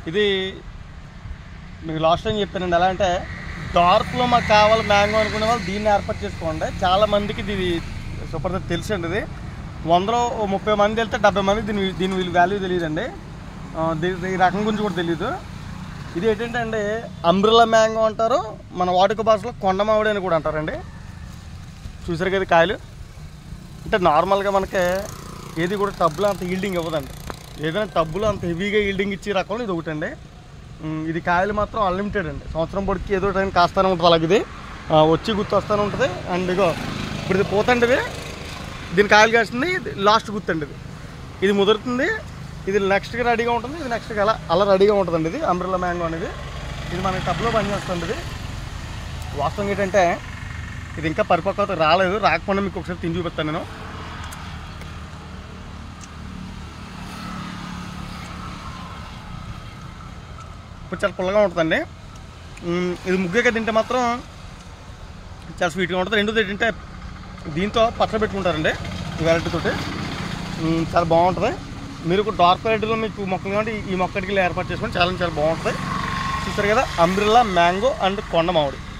ఇది మీకు last time చెప్పానండి ఎలా అంటే డార్క్లో మాకు కావాలి మ్యాంగో అనుకునే వాళ్ళు దీన్ని ఏర్పాటు చేసుకోండి చాలా మందికి ఇది సూపర్ తెలుసు అండి ఇది వందలో ఓ ముప్పై మంది వెళ్తే డెబ్బై మంది దీని దీని వీళ్ళు వాల్యూ తెలియదండి ఆ, దీ- ఈ రకం గురించి కూడా తెలియదు ఇది ఏంటంటే అండి అంబ్రిల్లా మ్యాంగో అంటారు మన వాడుక భాషలో కొండ మామిడి అని కూడా అంటారండి చూసారు కదా కాయలు అంటే నార్మల్గా మనకి ఏది కూడా టబ్బులో అంత ఈల్డింగ్ ఇవ్వదండి ఏదైనా టబ్బులో అంత హెవీగా ఈల్డింగ్ ఇచ్చే రకంలో ఇది ఒకటండి ఉమ్, ఇది కాయలు మాత్రం అన్లిమిటెడ్ అండి సంవత్సరం పొడికి ఏదో టైం కాస్తానే ఉంటుంది అలాగే ఇది ఆ, వచ్చి గుర్తు వస్తూనే ఉంటుంది అండ్ ఇగో ఇప్పుడు ఇది పోతండి ఇది దీని కాయలు కాస్తుంది ఇది లాస్ట్ గుర్తండి ఇది ఇది ముదురుతుంది ఇది నెక్స్ట్కి రెడీగా ఉంటుంది ఇది నెక్స్ట్కి అలా అలా రెడీగా ఉంటుందండి ఇది అంబ్రిల్లా మ్యాంగో అనేది ఇది మనకి టబ్లో పనిచేస్తుంది ఇది వాస్తవం ఏంటంటే ఇది ఇంకా పరిపక్వత రాలేదు రాకపోయినా మీకు ఒకసారి తిని చూపిస్తాను నేను ఇప్పుడు చాలా పుల్లగా ఉంటుందండి ఉమ్, ఇది ముగ్గగా తింటే మాత్రం చాలా స్వీట్గా ఉంటుంది రెండోది ఏంటంటే దీంతో పచ్చడి పెట్టుకుంటారండి ఈ వెరైటీ తోటి ఉమ్, చాలా బాగుంటుంది మీరు కూడా డార్క్ వెరైటీలో మీకు మొక్కలు కాబట్టి ఈ మొక్కడికి ఏర్పాటు చేసుకొని చాలా చాలా బాగుంటుంది చూస్తారు కదా అంబ్రిల్లా మ్యాంగో అండ్ కొండ మామిడి